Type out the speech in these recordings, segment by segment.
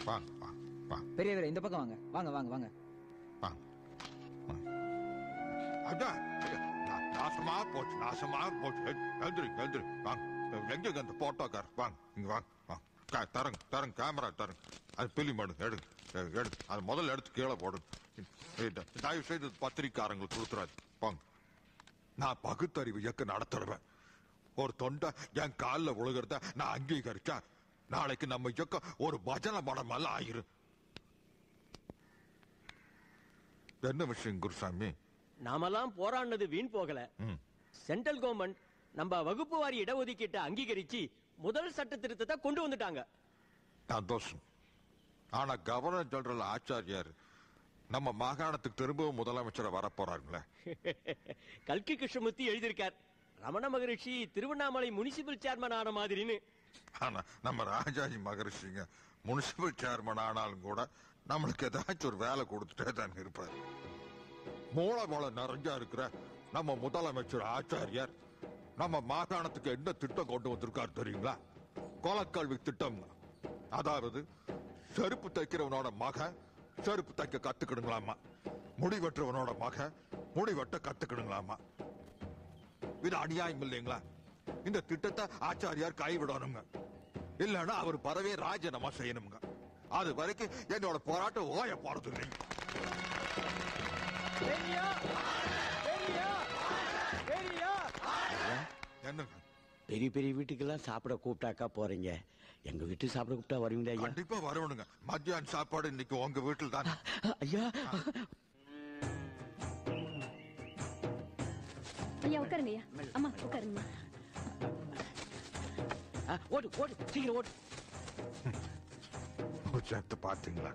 வாங்க வாங்க வாங்க பெரியவரே இந்த பக்கம் வாங்க வாங்க வாங்க வாங்க வாங்க வாங்க. அதான் ஐயா, நா- நாசமா போச்சு நாசமா போச்சு எ- எழுந்திரி எழுந்திரி வாங்க எங்க அந்த போட்டோக்கார் வாங்க இங்க வாங்க வாங்க கா- தரங்க தரங்க கேமரா தரங்க அது பிலிம் எடுங்க எடுங்க எ- எடுங்க அது முதல்ல எடுத்து கீழே போடுங்க இத- தயவு செய்து பத்திரிக்காரங்களுக்கு கொடுத்துறாது வாங்க நான் பகுத்தறிவு இயக்கம் நடத்துடுவேன் ஒரு தொண்டை என் காலில் விழுகிறத நான் அங்கீகரிச்சா நாளைக்கு நம்ம இயக்கம் ஒரு பஜனை மடம் எல்லாம் ஆயிரு என்ன விஷயம் குருசாமி நாமெல்லாம் போராடினது வீண் போகல ம். சென்ட்ரல் கவர்மெண்ட் நம்ம வகுப்பு வாரி இடஒதுக்கீட்டை அங்கீகரிச்சு முதல் சட்ட திருத்தத்தை கொண்டு வந்துட்டாங்க சந்தோஷம் ஆனா கவர்னர் ஜெனரல் ஆச்சாரியார் நம்ம மாகாணத்துக்கு திரும்பவும் முதலமைச்சரை வரப்போறாங்களே கல்கி கிருஷ்ணமூர்த்தி எழுதியிருக்கார் ரமண மகரிஷி திருவண்ணாமலை முனிசிபல் சேர்மன் ஆன மாதிரின்னு ஆனா நம்ம ராஜாஜி மகரிஷிங்க முனிசிபல் சேர்மன் ஆனாலும் கூட நம்மளுக்கு ஏதாச்சும் ஒரு வேலை கொடுத்துட்டே தான் இருப்பார் மூளை மூளை நிறைஞ்சா இருக்கிற நம்ம முதலமைச்சர் ஆச்சாரியார் நம்ம மாகாணத்துக்கு என்ன திட்டம் கொண்டு வந்திருக்கார் தெரியுங்களா கொலக்கல்வி திட்டம் அதாவது செருப்பு தைக்கிறவனோட மக செருப்பு தைக்க கத்துக்கிடுங்களாமா முடி வெட்டுறவனோட மக முடி வெட்ட கத்துக்கிடுங்களாமா இது அநியாயம் இல்லைங்களா இந்த திட்டத்தை ஆச்சாரியார் கைவிடணுங்க இல்லைன்னா அவர் பதவியை ராஜினாமா செய்யணுங்க அது வரைக்கும் என்னோட போராட்டம் ஓய போறது இல்லைங்க என்னங்க பெரிய பெரிய வீட்டுக்கெல்லாம் சாப்பிட கூப்பிட்டாக்கா போறீங்க எங்க வீட்டு சாப்பிட கூப்பிட்டா வருவீங்களா ஐயா கண்டிப்பா வரணுங்க மத்தியான சாப்பாடு இன்னைக்கு உங்க வீட்டில் தான் ஐயா ஐயா உட்காருங்க ஐயா அம்மா உட்காருங்கம்மா ஆ, ஓடு ஓடு சீக்கிரம் ஓடு சேர்த்து பாத்தீங்களா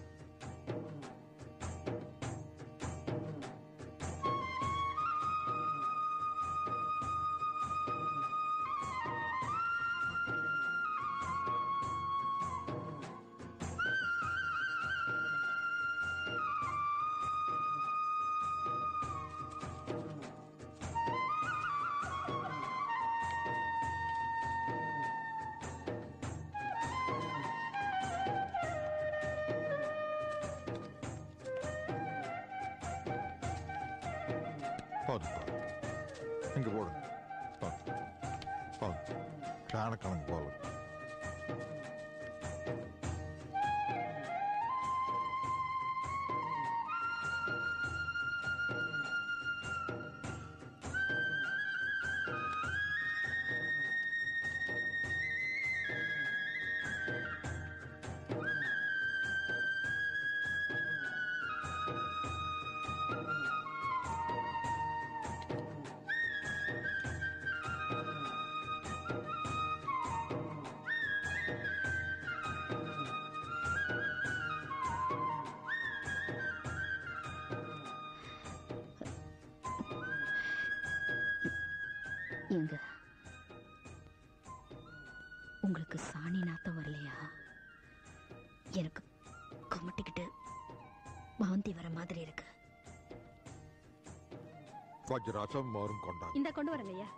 போதும் போதும். இங்க போடுங்க போதும் போதும் சேனக்கிழங்கு போதும் எங்க உங்களுக்கு சாணி நாத்தம் வரலையா எனக்கு குமட்டிக்கிட்டு வாந்தி வர மாதிரி இருக்கு கொஞ்சம் ரசம் மோரும் கொண்டாங்க இந்த கொண்டு வரங்க ஐயா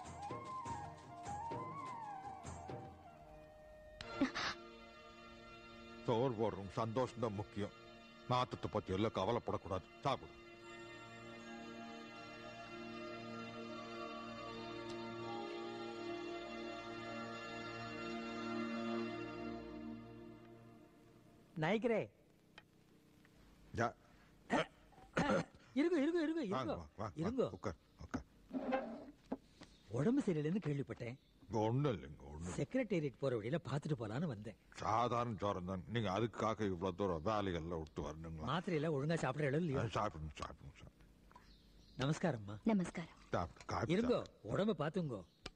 சோறு போடுறோம் சந்தோஷம் தான் முக்கியம் நாத்தத்தை பத்தி எல்லாம் கவலைப்படக்கூடாது சாப்பிடு நாய்க்கிறே யா, இருங்க இருங்க இருங்க வாங்க இருங்க வாங்க, வாங்க இருங்க வாங்க, உட்கார் உட்கார் உடம்பு சரியில்லைன்னு கேள்விப்பட்டேன் இங்க ஒண்ணும் இல்லைங்க ஒண்ணு செக்ரட்டேரியட் போற வழியில பாத்துட்டு போலான்னு வந்தேன் சாதாரண ஜுரம் தான் நீங்க அதுக்காக இவ்வளவு தூரம் வேலைகள்ல விட்டு வரணுங்களா மாத்திரையில ஒழுங்கா சாப்பிடுற இடம் இல்லையா சாப்பிடுங்க சாப்பிடுங்க சாப்பிடுங்க நமஸ்காரம்மா நமஸ்காரம் சாப்பிடு, காப்பி இருங்கோ சாப்பிடு. உடம்ப பாத்துங்கோ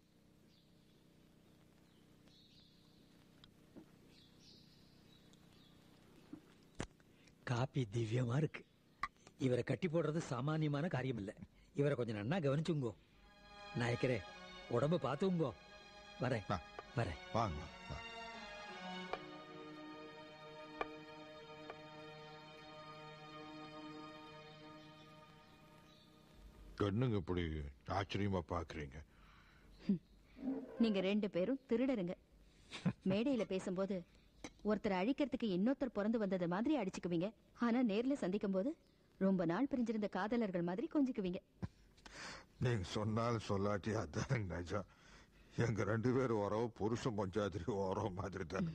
காப்பி திவ்யமா இருக்கு இவரை கட்டி போடுறது சாமானியமான காரியம் இல்ல இவரை கொஞ்சம் நன்னா கவனிச்சுங்கோ நாயக்கரே உடம்ப பாத்துங்கோ வரேன் ஆ. வரேன் வாங்க வாங்க. என்னங்க இப்படி ஆச்சரியமா பாக்குறீங்க நீங்க ரெண்டு பேரும் திருடருங்க மேடையில பேசும்போது ஒருத்தர் அழிக்கிறதுக்கு இன்னொருத்தர் பிறந்து வந்தது மாதிரி அடிச்சுக்குவீங்க ஆனா நேர்ல சந்திக்கும் போது ரொம்ப நாள் பிரிஞ்சிருந்த காதலர்கள் மாதிரி கொஞ்சிக்குவீங்க நீங்க சொன்னாலும் சொல்லாட்டி அதான் நிஜம் எங்க ரெண்டு பேரும் உறவு புருஷன் பஞ்சாதிரி உறவு மாதிரி தானே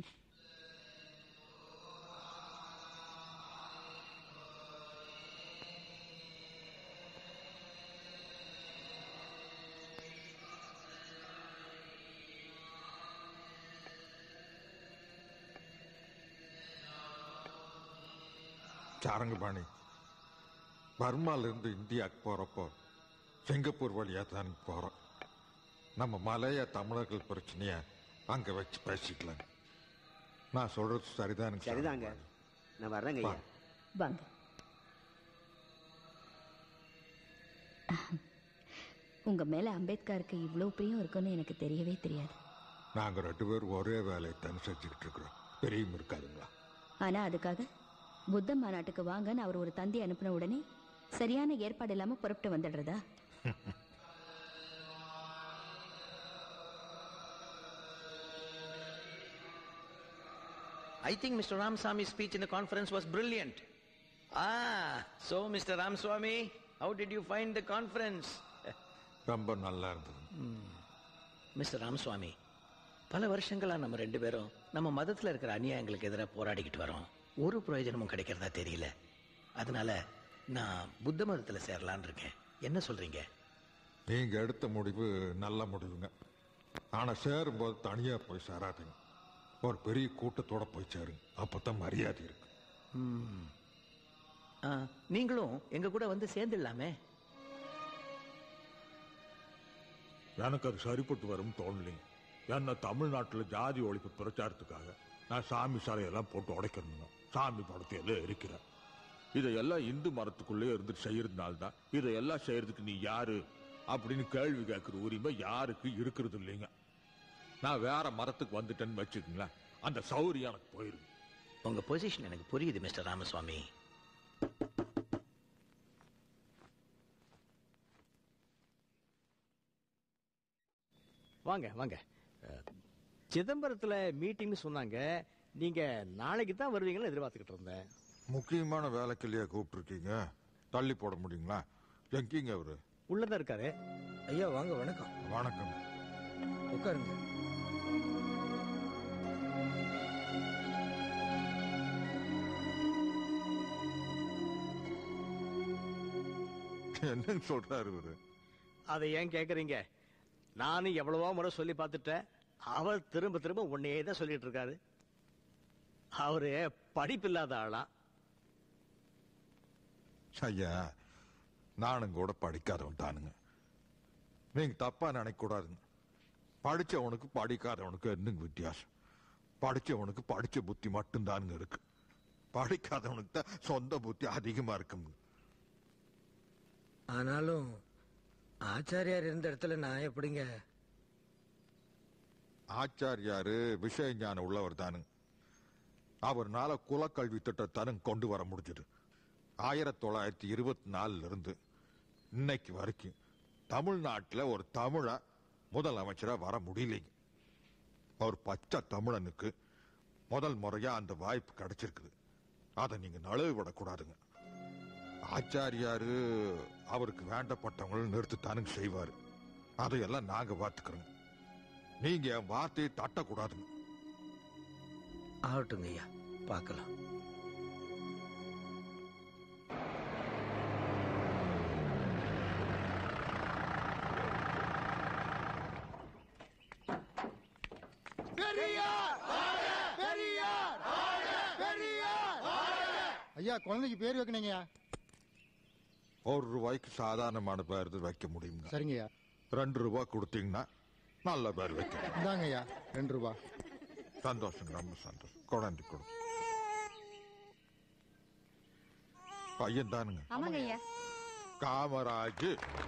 சாரங்கபாணி பர்மால இருந்து இந்தியாவுக்கு போறப்போ சிங்கப்பூர் வழியா தான் போறோம் நம்ம மலைய தமிழர்கள் பிரச்சனைய அங்க வச்சு பேசிக்கலாம் நான் சொல்றது சரிதானுங்க சரிதாங்க நான் வர்றேங்க ஐயா வாங்க உங்க மேல அம்பேத்கருக்கு இவ்வளவு பிரியம் இருக்குன்னு எனக்கு தெரியவே தெரியாது நாங்க ரெண்டு பேரும் ஒரே வேலையை தான் செஞ்சுக்கிட்டு இருக்கிறோம் பெரியும் இருக்காதுங்களா ஆனா அதுக்காக புத்த மாநாட்டுக்கு வாங்கன்னு அவர் ஒரு தந்தி அனுப்பின உடனே சரியான ஏற்பாடு இல்லாம புறப்பட்டு வந்துடுறதா I think Mr. Ramswamy's speech in the conference was brilliant. Ah, so Mr. Ramswamy, how did you find the conference? ரொம்ப நல்லா இருந்தது மிஸ்டர் ராமசுவாமி பல வருஷங்களா நம்ம ரெண்டு பேரும் நம்ம மதத்துல இருக்கிற அநியாயங்களுக்கு எதிராக போராடிக்கிட்டு வரோம் ஒரு பிரயோஜனமும் கிடைக்கிறதா தெரியல அதனால நான் புத்த மதத்துல சேரலான்னு இருக்கேன் என்ன சொல்றீங்க நீங்க எடுத்த முடிவு நல்ல முடிவுங்க ஆனா சேரும்போது தனியா போய் சேராதீங்க ஒரு பெரிய கூட்டத்தோட போய் சேருங்க அப்பதான் மரியாதை இருக்கு ம். ஆ, நீங்களும் எங்க கூட வந்து சேர்ந்துடலாமே எனக்கு அது சரிப்பட்டு வரும் தோணலைங்க ஏன்னா தமிழ்நாட்டில் ஜாதி ஒழிப்பு பிரச்சாரத்துக்காக நான் சாமி சாலையெல்லாம் போட்டு உடைக்கணுங்க சாமி படத்தை எல்லாம் இருக்கிறேன் இதையெல்லாம் இந்து மரத்துக்குள்ளே இருந்து செய்யறதுனால தான் இதையெல்லாம் செய்யறதுக்கு நீ யாரு அப்படின்னு கேள்வி கேட்கிற உரிமை யாருக்கு இருக்கிறது இல்லைங்க நான் வேற மரத்துக்கு வந்துட்டேன்னு வச்சுக்கோங்களேன் அந்த சௌரியம் எனக்கு போயிருங்க உங்க பொசிஷன் எனக்கு புரியுது மிஸ்டர் ராமசுவாமி வாங்க வாங்க அஹ், சிதம்பரத்துல மீட்டிங்னு சொன்னாங்க நீங்க நாளைக்கு தான் வருவீங்கன்னு எதிர்பார்த்துக்கிட்டு இருந்தேன் முக்கியமான வேலைக்கு இல்லையா கூப்பிட்டுருக்கீங்க தள்ளி போட முடியுங்களா எங்கீங்க அவரு உள்ளதான் இருக்காரு ஐயா வாங்க வணக்கம் வணக்கம் உட்காருங்க என்னன்னு சொல்றாரு இவரு அதை ஏன் கேக்குறீங்க நானும் எவ்வளவோ முறை சொல்லி பார்த்துட்டேன் அவர் திரும்ப திரும்ப உன்னையே தான் சொல்லிட்டு இருக்காரு அவரு படிப்பில்லாத ஆளா ஐயா நானும் கூட படிக்காதவன் தானுங்க நீங்க தப்பா நினைக்க கூடாதுங்க படிச்சவனுக்கு படிக்காதவனுக்கு என்னங்க வித்தியாசம் படிச்சவனுக்கு படிச்ச புத்தி மட்டும்தானுங்க இருக்கு படிக்காதவனுக்கு தான் சொந்த புத்தி அதிகமா இருக்குங்க ஆனாலும் ஆச்சாரியார் இருந்த இடத்துல நான் எப்படிங்க ஆச்சாரியாரு விஷய ஞானம் உள்ளவர் தானுங்க அவர்னால குலக்கல்வி திட்டத்தானுங்க கொண்டு வர முடிஞ்சது ஆயிரத்தி தொள்ளாயிரத்தி இருபத்தி நாலுல இருந்து இன்னைக்கு வரைக்கும் தமிழ்நாட்டுல ஒரு தமிழ முதலமைச்சரா வர முடியலைங்க ஒரு பச்சை தமிழனுக்கு முதல் முறையா அந்த வாய்ப்பு கிடைச்சிருக்குது அதை நீங்க நழுவு விடக்கூடாதுங்க ஆச்சாரியாரு அவருக்கு வேண்டப்பட்டவங்களை நிறுத்தித்தானுங்க செய்வாரு அதையெல்லாம் நாங்க பார்த்துக்கிறோங்க நீங்க என் வார்த்தையை தட்டக்கூடாதுங்க ஆகட்டுங்க ஐயா பார்க்கலாம் ஐயா குழந்தைக்கு பேர் வைக்கணுங்கய்யா ஒரு ரூபாய்க்கு சாதாரணமான பேர் வைக்க முடியுங்க சரிங்கய்யா ரெண்டு ரூபாய் கொடுத்தீங்கன்னா நல்ல பேர் வைக்க இந்தாங்க ஐயா ரெண்டு ரூபா சந்தோஷம் ரொம்ப சந்தோஷம் குழந்தை கொடு பையன் தானுங்க ஆமாங்க ஐயா காமராஜ்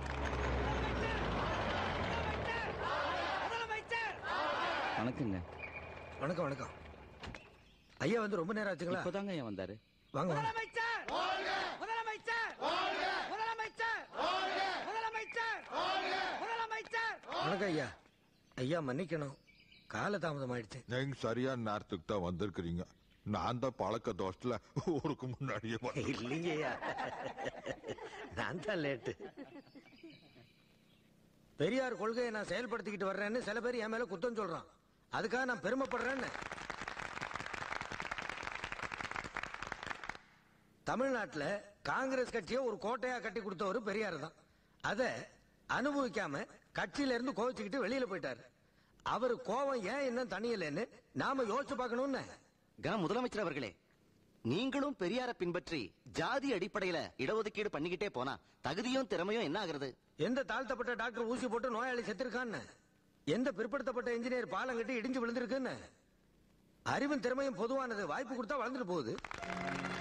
வணக்கங்க வணக்கம் வணக்கம் ஐயா வந்து ரொம்ப நேரம் ஆச்சுங்களா இப்பதாங்க ஐயா வந்தாரு வாங்க வாங்க வணக்கம் ஐயா ஐயா மன்னிக்கணும் காலதாமதம் ஆயிடுச்சு நீங்க சரியான நேரத்துக்கு தான் வந்திருக்கிறீங்க நான் தான் பழக்க தோஷத்துல ஊருக்கு முன்னாடியே வந்தேன். இல்லைங்கய்யா நான் தான் லேட்டு பெரியார் கொள்கையை நான் செயல்படுத்திக்கிட்டு வர்றேன்னு சில பேர் என் மேல குத்தம் சொல்றான் அதுக்காக நான் பெருமைப்படுறேன்னு தமிழ்நாட்டுல காங்கிரஸ் கட்சியை ஒரு கோட்டையா கட்டி கொடுத்தவரு பெரியார் தான் அத அனுபவிக்காம கட்சியில இருந்து கோவிச்சுக்கிட்டு வெளியில போயிட்டாரு அவரு கோவம் ஏன் இன்னும் தனியலன்னு நாம யோசிச்சு பார்க்கணும்னு க முதலமைச்சர் அவர்களே நீங்களும் பெரியார பின்பற்றி ஜாதி அடிப்படையில இடஒதுக்கீடு பண்ணிக்கிட்டே போனா தகுதியும் திறமையும் என்ன ஆகுறது எந்த தாழ்த்தப்பட்ட டாக்டர் ஊசி போட்டு நோயாளி செத்துருக்கான்னு எந்த பிற்படுத்தப்பட்ட இன்ஜினியர் பாலம் கட்டி இடிஞ்சு விழுந்திருக்குன்னு அறிவும் திறமையும் பொதுவானது வாய்ப்பு கொடுத்தா வளர்ந்துட்டு போகுது